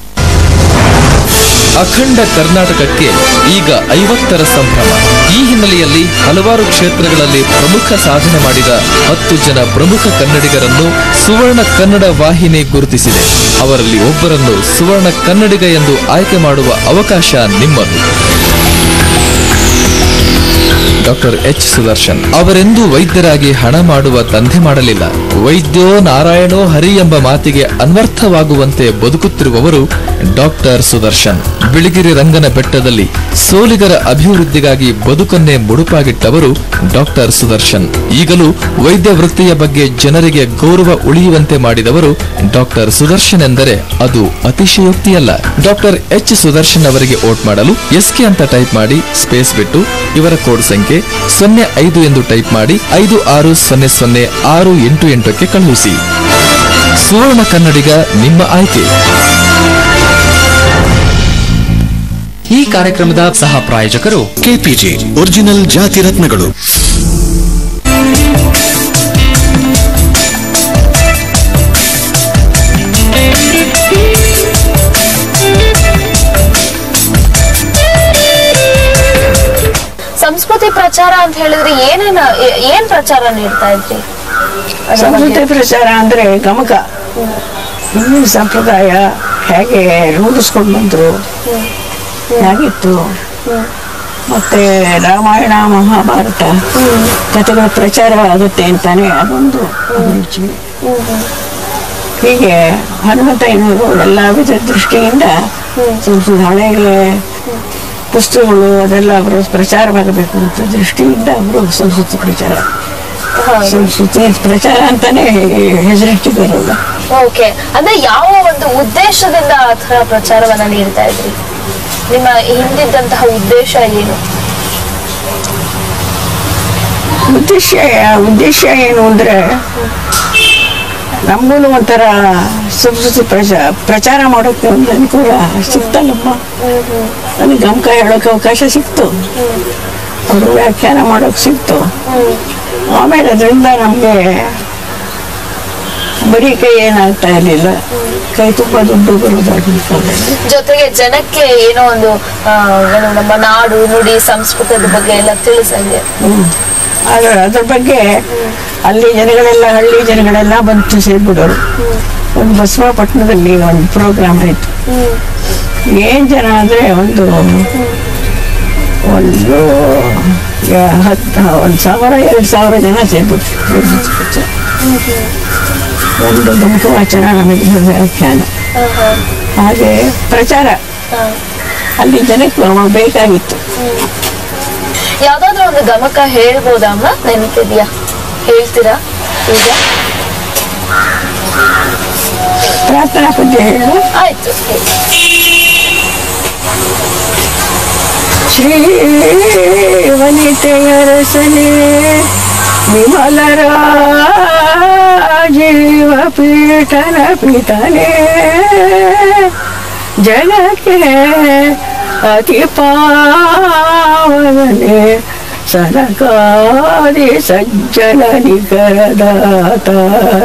ಅಖಂಡ ಕರ್ನಾಟಕಕ್ಕೆ ಈಗ ಐವತ್ತರ ಸಂಭ್ರಮ ಈ ಹಿನ್ನೆಲೆಯಲ್ಲಿ ಹಲವಾರು ಕ್ಷೇತ್ರಗಳಲ್ಲಿ ಪ್ರಮುಖ ಸಾಧನೆ ಮಾಡಿದ ಹತ್ತು ಜನ ಪ್ರಮುಖ ಕನ್ನಡಿಗರನ್ನು ಸುವರ್ಣ ಕನ್ನಡ ವಾಹಿನಿ ಗುರುತಿಸಿದೆ ಅವರಲ್ಲಿ ಒಬ್ಬರನ್ನು ಸುವರ್ಣ ಕನ್ನಡಿಗ ಎಂದು ಆಯ್ಕೆ ಮಾಡುವ ಅವಕಾಶ ನಿಮ್ಮದು ಡಾಕ್ಟರ್ ಎಚ್ ಸುದರ್ಶನ್ ಅವರೆಂದೂ ವೈದ್ಯರಾಗಿ ಹಣ ಮಾಡುವ ದಂಧೆ ಮಾಡಲಿಲ್ಲ ವೈದ್ಯೋ ನಾರಾಯಣೋ ಹರಿ ಎಂಬ ಮಾತಿಗೆ ಅನ್ವರ್ಥವಾಗುವಂತೆ ಬದುಕುತ್ತಿರುವವರು ಡಾಕ್ಟರ್ ಸುದರ್ಶನ್ ಬಿಳಿಗಿರಿ ರಂಗನ ಬೆಟ್ಟದಲ್ಲಿ ಸೋಲಿಗರ ಅಭಿವೃದ್ಧಿಗಾಗಿ ಬದುಕನ್ನೇ ಮುಡುಪಾಗಿಟ್ಟವರು ಡಾಕ್ಟರ್ ಸುದರ್ಶನ್ ಈಗಲೂ ವೈದ್ಯ ವೃತ್ತಿಯ ಬಗ್ಗೆ ಜನರಿಗೆ ಗೌರವ ಉಳಿಯುವಂತೆ ಮಾಡಿದವರು ಡಾಕ್ಟರ್ ಸುದರ್ಶನ್ ಎಂದರೆ ಅದು ಅತಿಶಯೋಕ್ತಿಯಲ್ಲ ಡಾಕ್ಟರ್ ಎಚ್ ಸುದರ್ಶನ್ ಅವರಿಗೆ ಓಟ್ ಮಾಡಲು ಎಸ್ಕೆ ಅಂತ ಟೈಪ್ ಮಾಡಿ ಸ್ಪೇಸ್ ಬಿಟ್ಟು ಇವರ ಕೋಡ್ ಸಂಖ್ಯೆ ಸೊನ್ನೆ ಐದು ಎಂದು ಟೈಪ್ ಮಾಡಿ ಐದು ಆರು ಸೊನ್ನೆ ಸೊನ್ನೆ ಆರು ಎಂಟು ಎಂಟಕ್ಕೆ ಕಳುಹಿಸಿ ಸುವರ್ಣ ಕನ್ನಡಿಗ ನಿಮ್ಮ ಆಯ್ಕೆ ಈ ಕಾರ್ಯಕ್ರಮದ ಸಹ ಪ್ರಾಯೋಜಕರು ಕೆಪಿಜಿ ಒರಿಜಿನಲ್ ಜಾತಿ ರತ್ನಗಳು ಸಂಸ್ಕೃತಿ ಪ್ರಚಾರ ಅಂತ ಹೇಳಿದ್ರೆ ಏನೇನ ಏ- ಏನ್ ಪ್ರಚಾರ ನೀಡ್ತಾ ಇದ್ರಿ ಅದ್ರ ಸಂಸ್ಕೃತಿ ಬಗ್ಗೆ? ಪ್ರಚಾರ ಅಂದ್ರೆ ಗಮಕ ಹಿಂದಿನ ಸಂಪ್ರದಾಯ ಹೇಗೆ ರೂಢಿಸ್ಕೊಂಡು ಬಂದ್ರು ಹೇಗಿತ್ತು ಮತ್ತೆ ರಾಮಾಯಣ ಮಹಾಭಾರತ ಕಥೆಗಳ ಪ್ರಚಾರ ಆಗುತ್ತೆ ಅಂತಾನೆ ಅದೊಂದು ಅಭಿರುಚಿ ಹೀಗೆ ಹನುಮಂತಯ್ಯನವರು ಎಲ್ಲ ವಿಧ ದೃಷ್ಟಿಯಿಂದ ಸಂಸ್ಕೃತ ಹಳೆಗೆ ಪುಸ್ತಕಗಳು ಅದೆಲ್ಲ ಅವರು ಪ್ರಚಾರವಾಗಬೇಕು ಅಂತ ದೃಷ್ಟಿಯಿಂದ ಅವರು ಸಂಸ್ಕೃತಿ ಪ್ರಚಾರ ಸಂಸ್ಕೃತಿ ಪ್ರಚಾರ ಅಂತಾನೆ ಹೆಸರಿಟ್ಟಿದ್ದಾರಲ್ಲ ಓಕೆ ಅಂದ್ರೆ ಯಾವ ಒಂದು ಉದ್ದೇಶದಿಂದ ಆ ತರ ಪ್ರಚಾರವನ್ನ ನೀಡ್ತಾ ಇದ್ರಿ ನಿಮ್ಮ ಹಿಂದಿದ್ದಂತಹ ಉದ್ದೇಶ ಏನು ಉದ್ದೇಶ ಉದ್ದೇಶ ಏನು ಅಂದ್ರೆ ನಮಗೂ ಒಂಥರ ಸಂಸ್ಕೃತಿ ಪ್ರಚಾರ ಪ್ರಚಾರ ಮಾಡೋಕ್ಕೆ ಒಂದು ಅನುಕೂಲ ಸಿಕ್ತಲ್ಲಮ್ಮ ನನಗೆ ಗಮಕ ಹೇಳೋಕೆ ಅವಕಾಶ ಸಿಕ್ತು ಅವರು ವ್ಯಾಖ್ಯಾನ ಮಾಡೋಕೆ ಸಿಕ್ತು ಆಮೇಲೆ ಅದರಿಂದ ನಮಗೆ ಬರೀ ಕೈ ಏನಾಗ್ತಾ ಇರಲಿಲ್ಲ ಕೈ ತುಂಬ ದುಡ್ಡು ಬರೋದಾಗಿತ್ತು ಜೊತೆಗೆ ಜನಕ್ಕೆ ಏನೋ ಒಂದು ಆ, ಏನು ನಮ್ಮ ನಾಡು ನುಡಿ ಸಂಸ್ಕೃತದ ಬಗ್ಗೆ ಎಲ್ಲ ತಿಳಿಸಂಗೆ ಹ್ಮ್. ಆದ್ರೆ ಅದ್ರ ಬಗ್ಗೆ ಅಲ್ಲಿ ಜನಗಳೆಲ್ಲ ಹಳ್ಳಿ ಜನಗಳೆಲ್ಲ ಬಂದು ಸೇರ್ಬಿಡೋರು ಒಂದು ಬಸವಪಟ್ಟಣದಲ್ಲಿ ಒಂದು ಪ್ರೋಗ್ರಾಮ್ ಆಯ್ತು ಏನ್ ಜನ ಅಂದ್ರೆ ಒಂದು ಒಂದು ಯ- ಹತ್ತು ಒಂದು ಸಾವಿರ ಎರಡು ಸಾವಿರ ಜನ ಸೇರ್ಬಿಟ್ರು ಒಂದು ಗಮಕ ವಾಚನ ನಮಗೆ ವ್ಯಾಖ್ಯಾನ ಹಾಗೆ ಪ್ರಚಾರ ಅಲ್ಲಿ ಜನಕ್ಕೆ ಅವಾಗ ಬೇಕಾಗಿತ್ತು ಯಾವ್ದಾದ್ರು ಒಂದು ಗಮಕ ಹೇಳ್ಬೋದಾ ಅಮ್ಮ ನೆನಪಿದ್ಯಾ ಹೇಳ್ತೀರಾ ಈಗ ಪ್ರಾರ್ಥನಾ ಪದ್ಯ ಹೇಳು ಆಯ್ತು ಶ್ರೀ ವನಿತೆಯರಸನೆ ವಿಮಲರ ಜೀವ ಪೀಠನ ಪಿತನೆ ಜಗಕ್ಕೆ ಅತಿ ಪಾವನೆ ಸನಕಾದಿ ಸಜ್ಜನ ನಿಕರದಾತಾರ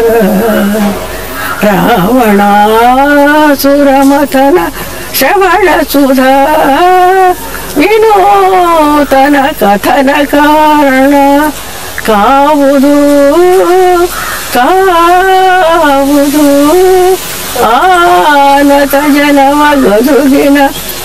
ರಾವಣಾಸುರಮಥನ ಶ್ರವಣ ಸುಧಾ ವಿನೂತನ ಕಥನ ಕಾರಣ ಕಾವುದು ಕಾವುದು ಆನತ ಜನವ ಗದುಗಿನ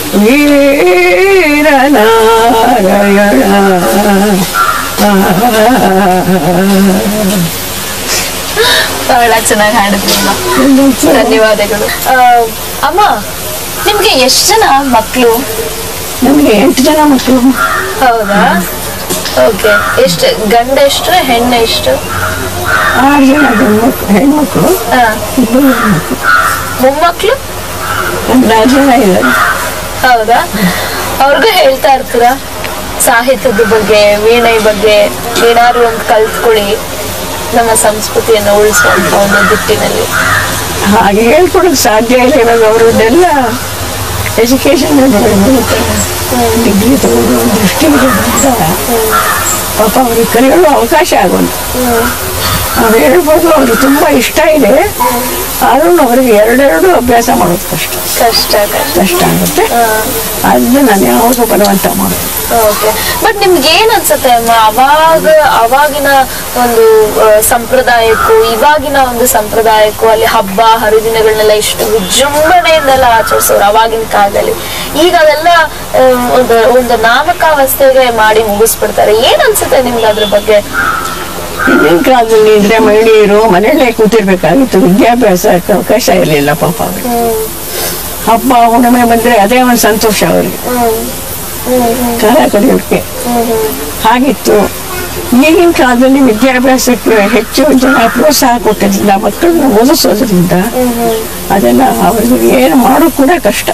ವೀರನಾರಾಯಣ ಬಹಳ ಚೆನ್ನಾಗಿ ಹಾಡಿದ್ರಿ ಅಮ್ಮ ಧನ್ಯವಾದಗಳು ಆ, ಅಮ್ಮ ನಿಮ್ಗೆ ಎಷ್ಟು ಜನ ಮಕ್ಕಳು ನಮಗೆ ಎಂಟು ಜನ ಮಕ್ಕಳು ಹೌದಾ ಓಕೆ ಎಷ್ಟು ಗಂಡ ಎಷ್ಟು ಹೆಣ್ಣು ಎಷ್ಟು ಆರು ಜನ ಗಂಡ್ಮಕ್ಳು ಹೆಣ್ಮಕ್ಳು ಹಾ ಇಬ್ಬರು ಹೆಣ್ಮಕ್ಳು ಮೊಮ್ಮಕ್ಳು ಒಂದು ಆರು ಜನ ಇದ್ದಾರೆ ಹೌದಾ ಅವ್ರಿಗೂ ಹೇಳ್ತಾ ಇರ್ತೀರಾ ಸಾಹಿತ್ಯದ ಬಗ್ಗೆ ವೀಣೆ ಬಗ್ಗೆ ಏನಾದ್ರು ಒಂದು ಕಲ್ತ್ಕೊಳ್ಳಿ ನಮ್ಮ ಸಂಸ್ಕೃತಿಯನ್ನು ಉಳಿಸುವಂತ ಒಂದು ದಿಟ್ಟಿನಲ್ಲಿ ಹಾಗೆ ಹೇಳ್ಕೊಡೋಕೆ ಸಾಧ್ಯ ಇಲ್ಲ ಇವಾಗ ಅವರದ್ದೆಲ್ಲ ಎಜುಕೇಶನ್ ಡಿಗ್ರಿ ತಗೊಳ್ಳೋ ದೃಷ್ಟಿ ಇರೋದ್ರಿಂದ ಪಾಪ ಅವ್ರಿಗೆ ಕಲಿಯಲು ಅವಕಾಶ ಆಗೋದು ನಾವು ಹೇಳ್ಬೋದು ಅವ್ರಿಗೆ ತುಂಬ ಇಷ್ಟ ಇದೆ ಆದ್ರೂ ಅವರಿಗೆ ಎರಡೆರಡು ಅಭ್ಯಾಸ ಮಾಡೋದು ಕಷ್ಟ ಕಷ್ಟ ಕಷ್ಟ ಆಗುತ್ತೆ ಅದನ್ನ ನಾನು ಯಾವುದು ಬಲವಂತ ಮಾಡೋದು ಓಕೆ ಬಟ್ ನಿಮ್ಗೆ ಏನ್ ಅನ್ಸುತ್ತೆ ಅಮ್ಮ ಅವಾಗ ಅವಾಗಿನ ಒಂದು ಆ, ಸಂಪ್ರದಾಯಕ್ಕೂ ಇವಾಗಿನ ಒಂದು ಸಂಪ್ರದಾಯಕ್ಕೂ ಅಲ್ಲಿ ಹಬ್ಬ ಹರಿದಿನಗಳನ್ನೆಲ್ಲ ಇಷ್ಟು ವಿಜೃಂಭಣೆಯಿಂದೆಲ್ಲ ಆಚರಿಸೋರು ಅವಾಗಿನ ಕಾಲದಲ್ಲಿ ಈಗ ಅದೆಲ್ಲ ಆ, ಒಂದು ಒಂದು ನಾಮಕಾವಸ್ಥೆಗೆ ಮಾಡಿ ಮುಗಿಸ್ಬಿಡ್ತಾರೆ ಏನ್ ಅನ್ಸುತ್ತೆ ನಿಮ್ಗೆ ಅದ್ರ ಬಗ್ಗೆ ಹಿಂದಿನ ಕಾಲದಲ್ಲಿ ಇದ್ರೆ ಮಹಿಳೆಯರು ಮನೆಯಲ್ಲೇ ಕೂತಿರ್ಬೇಕಾಗಿತ್ತು ವಿದ್ಯಾಭ್ಯಾಸಕ್ಕೆ ಅವಕಾಶ ಇರಲಿಲ್ಲ ಪಾಪ ಅವ್ರಿಗೆ ಹಬ್ಬ ಹುಣ್ಣಿಮೆ ಬಂದ್ರೆ ಅದೇ ಒಂದು ಸಂತೋಷ ಅವರಿಗೆ ಕಾಲ ಕಳೆಯೋಕೆ ಹಾಗಿತ್ತು ಈಗಿನ ಕಾಲದಲ್ಲಿ ವಿದ್ಯಾಭ್ಯಾಸಕ್ಕೆ ಹೆಚ್ಚು ಜನ ಪ್ರೋತ್ಸಾಹ ಕೊಟ್ಟಿದ್ರಿಂದ ಮಕ್ಕಳನ್ನ ಓದಿಸೋದ್ರಿಂದ ಅದೆಲ್ಲ ಅವ್ರಿಗೆ ಏನು ಮಾಡೋದು ಕೂಡ ಕಷ್ಟ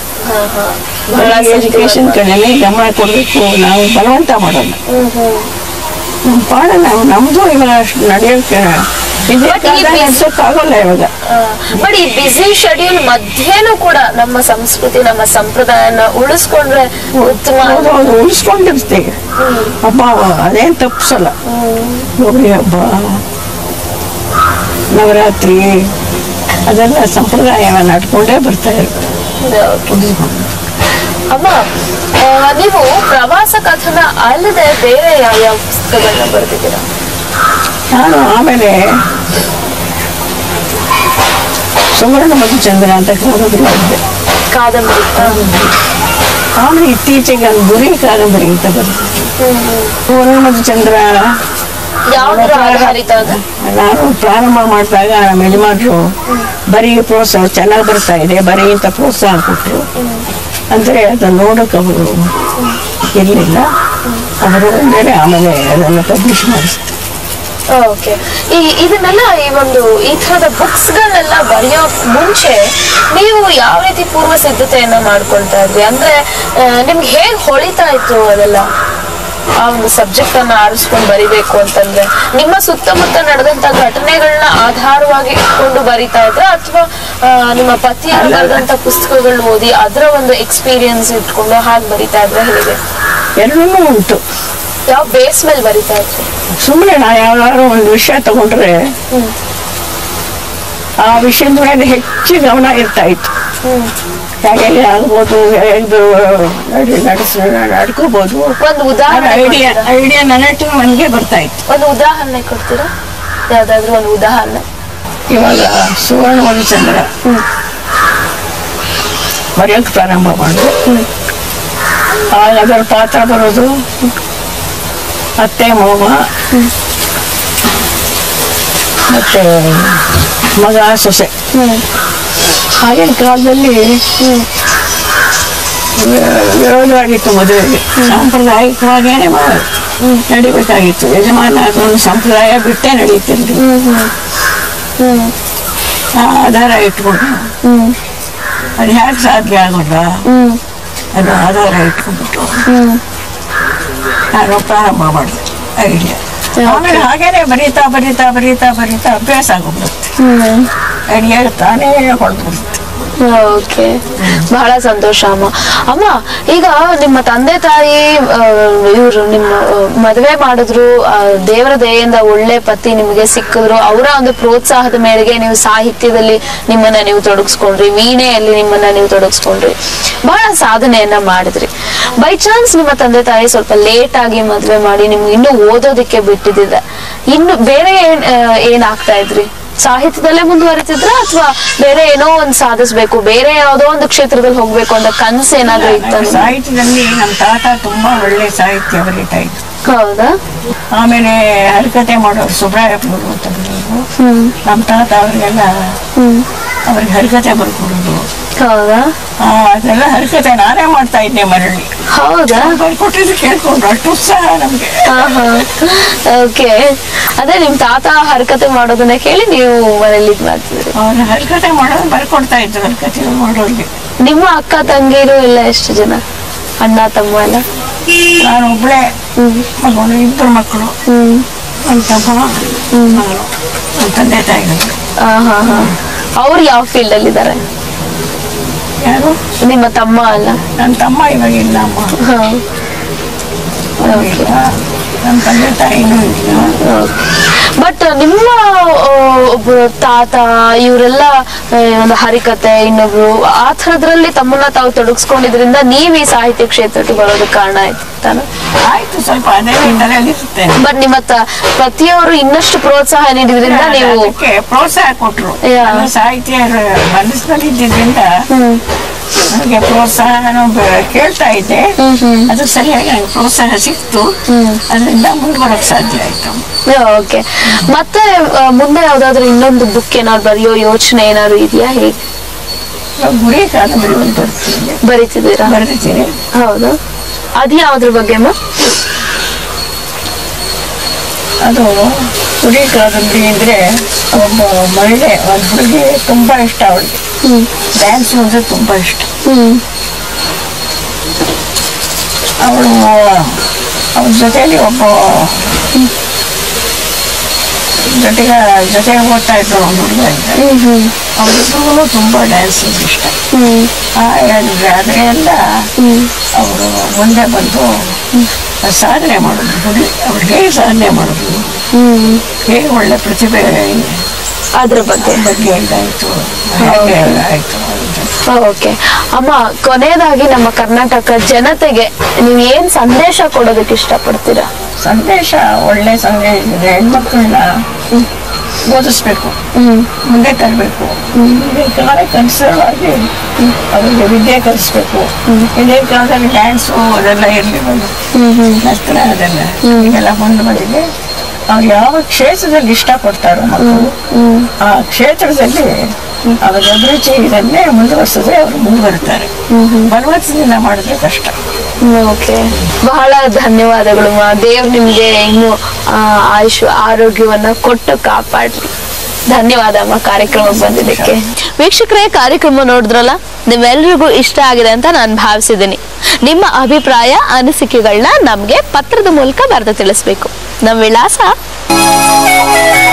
ಎಜುಕೇಶನ್ ಕಡೆಯಲ್ಲಿ ಗಮನ ಕೊಡಬೇಕು ನಾವು ಬಲವಂತ ಮಾಡೋಣ ನಮ್ಮ ಪಾಡ ನಾವು ನಮ್ದು ಇವಾಗ ಅಷ್ಟು ನಡೆಯೋಕೆ ಇದೇ But ಈ ಕಾಲ ಬಿಸಿ- ನಡ್ಸೋಕ್ಕಾಗಲ್ಲ ಇವಾಗ ಬಟ್ ಈ ಬಿಸಿ ಶೆಡ್ಯೂಲ್ ಮಧ್ಯೆನೂ ಕೂಡ ನಮ್ಮ ಸಂಸ್ಕೃತಿ ನಮ್ಮ ಸಂಪ್ರದಾಯನ ಉಳಿಸ್ಕೊಂಡ್ರೆ ಉತ್ತಮ ಹೌದು ಹೌದು ಉಳಿಸ್ಕೊಂಡಿರ್ತೆ ಹಬ್ಬ ಅದೇನ್ ತಪ್ಪಿಸಲ್ಲ ಗೌರಿ ಹಬ್ಬ ನವರಾತ್ರಿ ಅದೆಲ್ಲ ಸಂಪ್ರದಾಯ ನಡ್ಕೊಂಡೇ ಬರ್ತಾ ಇರುತ್ತೆ ಅಮ್ಮ ಆ, ನೀವು ಪ್ರವಾಸ ಕಥನ ಅಲ್ಲದೆ ಬೇರೆ ಯಾವ ಯಾವ ಪುಸ್ತಕಗಳನ್ನ ಬರೆದಿದ್ದೀರಾ ನಾನು ಆಮೇಲೆ ಸುವರ್ಣ ಮಧುಚಂದ್ರ ಅಂತ ಕಾದಂಬರಿ ಬರೆದೆ ಕಾದಂಬರಿ ಆಮೇಲೆ ಇತ್ತೀಚೆಗೆ ಒಂದು ಗುರಿ ಕಾದಂಬರಿ ಅಂತ ಬರೆದೆ ಸುವರ್ಣ ಮಧುಚಂದ್ರ ಯಾವ್ದ್ರ ಆಧಾರಿತ ಅದು ನಾನು ಪ್ರಾರಂಭ ಮಾಡಿದಾಗ ನಮ್ಮ ಯಜಮಾನ್ರು ಬರೀ ಪ್ರೋತ್ಸಾಹ ಚೆನ್ನಾಗಿ ಬರ್ತಾ ಇದೆ ಬರೀ ಅಂತ ಪ್ರೋತ್ಸಾಹ ಕೊಟ್ಟರು ಅಂದ್ರೆ ಅದನ್ನ ನೋಡೋಕೆ ಅವರು ಇರಲಿಲ್ಲ ಅವರು ಅಂದರೆ ಆಮೇಲೆ ಅದನ್ನು ಪಬ್ಲಿಷ್ ಮಾಡಿಸ್ತಾರೆ ಓಕೆ ಈ ಇದನ್ನೆಲ್ಲ ಈ ಒಂದು ಈ ತರದ ಬುಕ್ಸ್ ಗಳನ್ನೆಲ್ಲ ಬರೆಯೋ ಮುಂಚೆ ನೀವು ಯಾವ ರೀತಿ ಪೂರ್ವ ಸಿದ್ಧತೆಯನ್ನ ಮಾಡ್ಕೊಳ್ತಾ ಇದ್ರಿ ಅಂದ್ರೆ ಆ, ನಿಮ್ಗೆ ಹೇಗ್ ಹೊಳಿತಾ ಇತ್ತು ಅದೆಲ್ಲ ಆ ಒಂದು ಸಬ್ಜೆಕ್ಟ್ ಅನ್ನ ಆರಿಸ್ಕೊಂಡು ಬರಿಬೇಕು ಅಂತಂದ್ರೆ ನಿಮ್ಮ ಸುತ್ತಮುತ್ತ ನಡೆದಂತ ಘಟನೆಗಳನ್ನ ಆಧಾರವಾಗಿ ಇಟ್ಕೊಂಡು ಬರಿತಾ ಇದ್ರ ಅಥವಾ ನಿಮ್ಮ ಪತಿಯವರು ಬರೆದಂತ ಪುಸ್ತಕಗಳನ್ನ ಓದಿ ಅದರ ಒಂದು ಎಕ್ಸ್ಪೀರಿಯನ್ಸ್ ಇಟ್ಕೊಂಡು ಹಾಗೆ ಬರಿತಾ ಇದ್ರ ಹೇಗೆ ಎರಡೂ ಉಂಟು ಯಾವ ಬೇಸ್ ಮೇಲೆ ಬರಿತಾ ಇದ್ರಿ ಸುಮ್ಮನೆ ನಾ ಯಾವ್ದಾದ್ರು ಒಂದು ವಿಷಯ ತಗೊಂಡ್ರೆ ಆ ವಿಷಯದ ಮೇಲೆ ಹೆಚ್ಚು ಗಮನ ಇರ್ತಾ ಇತ್ತು ಹೇಗೆ ಆಗ್ಬೋದು ಹೇಗೆ ನಡೆ- ನಡೆಸ ನಡ್ಕೋಬಹುದು ಒಂದು ಉದಾಹರಣೆ ಐಡಿಯಾ ಕೊಡ್ತೀರಾ? ಐಡಿಯಾ ನನಗೆ ನನಗೆ ಬರ್ತಾ ಇತ್ತು ಒಂದು ಉದಾಹರಣೆ ಕೊಡ್ತೀರಾ ಯಾವ್ದಾದ್ರು ಒಂದು ಉದಾಹರಣೆ ಇವಾಗ ಸುವರ್ಣ ಮಧುಚಂದ್ರ ಬರೆಯೋಕೆ ಪ್ರಾರಂಭ ಮಾಡಿದೆ ಆಗ ಅದರ ಪಾತ್ರ ಬರೋದು ಅತ್ತೆ ಮಾವ ಮತ್ತೆ ಮಗ ಸೊಸೆ ಆಗಿನ ಕಾಲದಲ್ಲಿ ವಿರೋಧವಾಗಿತ್ತು ಮದುವೆಗೆ ಸಾಂಪ್ರದಾಯಿಕವಾಗೇನೆ ಮಾ- ನಡಿಬೇಕಾಗಿತ್ತು ಯಜಮಾನ ಅದೊಂದು ಸಂಪ್ರದಾಯ ಬಿಟ್ಟೇ ನಡೀತಿರ್ಲಿ ಆ ಆಧಾರ ಇಟ್ಕೊಂಡು ಅದು ಹ್ಯಾಕ್ ಸಾಧ್ಯ ಆಗೋಲ್ಲ ಅದು ಆಧಾರ ಇಟ್ಕೊಂಡ್ಬಿಟ್ಟು ನಾನು ಪ್ರಾರಂಭ ಮಾಡಿದೆ ಐಡಿಯಾ ಆಮೇಲೆ ಹಾಗೇನೆ ಬರೀತಾ ಬರೀತಾ ಬರೀತಾ ಬರೀತಾ ಅಭ್ಯಾಸ ಆಗೋಗ್ಬಿಡುತ್ತೆ ಐಡಿಯಾ ತಾನೇ ಹೊಡೆದ್ಬಿಡುತ್ತೆ ಓಕೆ ಬಹಳ ಸಂತೋಷ ಅಮ್ಮ ಅಮ್ಮ ಈಗ ನಿಮ್ಮ ತಂದೆ ತಾಯಿ ಇವರು ನಿಮ್ಮ ಆ, ಮದುವೆ ಮಾಡಿದ್ರು ಆ, ದೇವರ ದಯೆಯಿಂದ ಒಳ್ಳೆ ಪತಿ ನಿಮಗೆ ಸಿಕ್ಕಿದ್ರು ಅವರ ಒಂದು ಪ್ರೋತ್ಸಾಹದ ಮೇರೆಗೆ ನೀವು ಸಾಹಿತ್ಯದಲ್ಲಿ ನಿಮ್ಮನ್ನ ನೀವು ತೊಡಗಿಸ್ಕೊಂಡ್ರಿ ವೀಣೆಯಲ್ಲಿ ನಿಮ್ಮನ್ನ ನೀವು ತೊಡಗಿಸ್ಕೊಂಡ್ರಿ ಬಹಳ ಸಾಧನೆಯನ್ನ ಮಾಡಿದ್ರಿ ಬೈ ಚಾನ್ಸ್ ನಿಮ್ಮ ತಂದೆ ತಾಯಿ ಸ್ವಲ್ಪ ಲೇಟ್ ಆಗಿ ಮದುವೆ ಮಾಡಿ ನಿಮ್ಗೆ ಇನ್ನೂ ಓದೋದಕ್ಕೆ ಬಿಟ್ಟಿದ್ದಿದೆ ಇನ್ನು ಬೇರೆ ಏನ್ ಆ, ಏನಾಗ್ತಾ ಇದ್ರಿ ಸಾಹಿತ್ಯದಲ್ಲೇ ಮುಂದುವರಿತಿದ್ರ ಅಥವಾ ಬೇರೆ ಏನೋ ಒಂದ್ ಸಾಧಿಸ್ಬೇಕು ಬೇರೆ ಯಾವ್ದೋ ಒಂದು ಕ್ಷೇತ್ರದಲ್ಲಿ ಹೋಗ್ಬೇಕು ಅಂತ ಕನ್ಸು ಏನಾದ್ರೂ ಇತ್ತ ಸಾಹಿತ್ಯದಲ್ಲಿ ನಮ್ಮ ತಾತ ತುಂಬಾ ಒಳ್ಳೆ ಸಾಹಿತ್ಯ ಬರೀತಾ ಇದ್ರು ಹೌದಾ ಆಮೇಲೆ ಹರಿಕತೆ ಮಾಡೋರು ಸುಬ್ರಾಯಪ್ಪನವರು ಅಂತ ಬರೋರು ನಮ್ಮ ತಾತ ಅವ್ರಿಗೆಲ್ಲ ಅವ್ರಿಗೆ ಹರಿಕತೆ ಬರ್ಕೊಡೋದು ಹೌದಾ ಆ, ಅದೆಲ್ಲ ಹರಿಕತೆ ನಾನೇ ಮಾಡ್ತಾ ಇದ್ದೆ ಮರಳಿ ಹೌದಾ ಬರ್ಕೊಟ್ಟಿದ್ದು ಕೇಳ್ಕೊಂಡ್ರು ಅಷ್ಟು ಉತ್ಸಾಹ ನಮ್ಗೆ ಓಕೆ ಅದೇ ನಿಮ್ ತಾತ ಹರಕತೆ ಮಾಡೋದನ್ನ ಕೇಳಿ ನೀವು ಮನೇಲಿ ಇದ್ ಮಾಡ್ತಿದ್ರಿ ಅವ್ರ ಹರಿಕತೆ ಮಾಡೋದು ಬರ್ಕೊಡ್ತಾ ಇದ್ರು ಹರಿಕತೆ ಮಾಡೋರಿಗೆ ನಿಮ್ಮ ಅಕ್ಕ ತಂಗಿರು ಎಲ್ಲ ಎಷ್ಟು ಜನ ಅಣ್ಣ ತಮ್ಮ ಎಲ್ಲ ನಾನು ಒಬ್ಳೆ ಮಗನು ಇಬ್ಬರು ಮಕ್ಕಳು ನನ್ನ ತಮ್ಮ ನಾನು ನನ್ನ ತಂದೆ ತಾಯಿಗಳು ಹಾ ಹಾ ಹಾ ಅವ್ರು ಯಾವ ಫೀಲ್ಡ್ ಅಲ್ಲಿ ಇದಾರೆ ಯಾರು ನಿಮ್ಮ ತಮ್ಮ ಅಲ್ಲ ನನ್ನ ತಮ್ಮ ಇವಾಗ ಇಲ್ಲ ಅಮ್ಮ ಹಾ ಇಲ್ಲ ನಮ್ಮ ತಂದೆ ತಾಯಿನೂ ಇಲ್ಲ ಬಟ್ ನಿಮ್ಮ ಆ, ಒಬ್ರು ತಾತ ಇವರೆಲ್ಲ ಆ, ಒಂದು ಹರಿಕತೆ ಇನ್ನೊಬ್ರು ಆ ಥರದ್ರಲ್ಲಿ ತಮ್ಮನ್ನ ತಾವು ತೊಡಗಿಸ್ಕೊಂಡಿದ್ರಿಂದ ನೀವ್ ಈ ಸಾಹಿತ್ಯ ಕ್ಷೇತ್ರಕ್ಕೆ ಬರೋದಕ್ಕೆ ಕಾರಣ ಆಯ್ತು ತಾನೆ ಆಯ್ತು ಸ್ವಲ್ಪ ಅದೇ ತಲೆಯಲ್ಲಿರುತ್ತೆ ಬಟ್ ನಿಮ್ಮ ತ- ಪತಿಯವರು ಇನ್ನಷ್ಟು ಪ್ರೋತ್ಸಾಹ ನೀಡಿದ್ರಿಂದ ನೀವು ಅದಕ್ಕೆ ಪ್ರೋತ್ಸಾಹ ಕೊಟ್ರು ಯಾ. ನನ್ನ ಸಾಹಿತ್ಯ ಮನಸ್ಸಿನಲ್ಲಿ ಇದ್ದಿದ್ರಿಂದ ನನಗೆ ಪ್ರೋತ್ಸಾಹನೂ ಬ- ಕೇಳ್ತಾ ಇದ್ದೆ ಅದು ಸರಿಯಾಗಿ ನನಗೆ ಪ್ರೋತ್ಸಾಹ ಸಿಕ್ತು ಅದರಿಂದ ಮುಂದುವರಕ್ ಸಾಧ್ಯ ಆಯ್ತು ಓಕೆ ಮತ್ತೆ ಆ, ಮುಂದೆ ಯಾವ್ದಾದ್ರು ಇನ್ನೊಂದು ಬುಕ್ ಏನಾದ್ರು ಬರೆಯೋ ಯೋಚನೆ ಏನಾದ್ರು ಇದೆಯಾ ಹೇಗೆ ಗುರಿ ಕಾದಂಬರಿ ಒಂದು ಬರ್ತೀನಿ ಬರೀತಿದ್ದೀರಾ ಬರೆದಿದ್ದೀನಿ ಹೌದು ಅದು ಯಾವ್ದ್ರ ಬಗ್ಗೆ ಅಮ್ಮ ಅದು ಗುರಿ ಕಾದಂಬರಿ ಅಂದ್ರೆ ಒಬ್ಬ ಮಹಿಳೆ ಒಂದು ಹುಡುಗಿ ತುಂಬಾ ಇಷ್ಟ ಅವಳಿಗೆ ಡ್ಯಾನ್ಸ್ ಅಂದ್ರೆ ತುಂಬಾ ಇಷ್ಟ ಅವಳು ಅವಳ ಜೊತೆಯಲ್ಲಿ ಒಬ್ಬ ಜೊತೆಗೆ ಜೊತೆಗೆ ಓದ್ತಾ ಇದ್ರು ಒಂದು ಹುಡುಗ ಇದ್ದ ಅವಳಿಗೂ ತುಂಬಾ ಡ್ಯಾನ್ಸ್ ಇಷ್ಟ ಆ ಹೇಳಿದ್ರೆ ಅದರಿಂದ ಅವರು ಮುಂದೆ ಬಂದು ಸಾಧನೆ ಮಾಡೋದು ಗುಡಿ ಅವ್ರು ಹೇಗೆ ಸಾಧನೆ ಮಾಡೋದು ಹೇಗೆ ಒಳ್ಳೆ ಪ್ರತಿಭೆ ಅದ್ರ ಬಗ್ಗೆ ಬಗ್ಗೆ ಇದಾಯ್ತು ಹೇಗೆ ಆಯ್ತು ಓಕೆ ಅಮ್ಮ ಕೊನೆಯದಾಗಿ ನಮ್ಮ ಕರ್ನಾಟಕ ಜನತೆಗೆ ನೀವು ಏನ್ ಸಂದೇಶ ಕೊಡೋದಕ್ಕೆ ಇಷ್ಟಪಡ್ತೀರಾ ಸಂದೇಶ ಒಳ್ಳೆ ಸಂದೇಶ ಇದೆ ಹೆಣ್ಮಕ್ಳನ್ನ ಓದಿಸ್ಬೇಕು ಮುಂದೆ ತರಬೇಕು ಈಗಿನ ಕಾಲಕ್ಕೆ ಅನುಸಾರವಾಗಿ ಅವರಿಗೆ ವಿದ್ಯೆ ಕಲಿಸ್ಬೇಕು ಹಿಂದಿನ ಕಾಲದಲ್ಲಿ ಡ್ಯಾನ್ಸು ಅದೆಲ್ಲ ಇರಲಿಲ್ಲ ನರ್ತನ ಅದೆಲ್ಲ ಈಗೆಲ್ಲ ಬಂದು ಬಂದಿದೆ ಅವ್ರು ಯಾವ ಕ್ಷೇತ್ರದಲ್ಲಿ ಇಷ್ಟಪಡ್ತಾರೋ ಮಕ್ಕಳು ಆ ಕ್ಷೇತ್ರದಲ್ಲಿ ಅವರ ಅಭಿರುಚಿ ಇದನ್ನೇ ಮುಂದುವರಿಸಿದ್ರೆ ಅವರು ಮುಂದುವರಿತಾರೆ ಬಲವಂತದಿಂದ ಮಾಡಿದ್ರೆ ಕಷ್ಟ ಓಕೆ ಬಹಳ ಧನ್ಯವಾದಗಳು ಮಾ ದೇವ್ರು ನಿಮ್ಗೆ ಇನ್ನು ಆ, ಆಯುಷ್ ಆರೋಗ್ಯವನ್ನ ಕೊಟ್ಟು ಕಾಪಾಡ್ಲಿ ಧನ್ಯವಾದ ಅಮ್ಮ ಕಾರ್ಯಕ್ರಮಕ್ಕೆ ಬಂದಿದ್ದಕ್ಕೆ ವೀಕ್ಷಕರೇ ಕಾರ್ಯಕ್ರಮ ನೋಡಿದ್ರಲ್ಲ ನಿಮ್ಮೆಲ್ರಿಗೂ ಇಷ್ಟ ಆಗಿದೆ ಅಂತ ನಾನು ಭಾವಿಸಿದ್ದೀನಿ ನಿಮ್ಮ ಅಭಿಪ್ರಾಯ ಅನಿಸಿಕೆಗಳನ್ನ ನಮ್ಗೆ ಪತ್ರದ ಮೂಲಕ ಬರೆದು ತಿಳಿಸ್ಬೇಕು ನಮ್ಮ ವಿಳಾಸ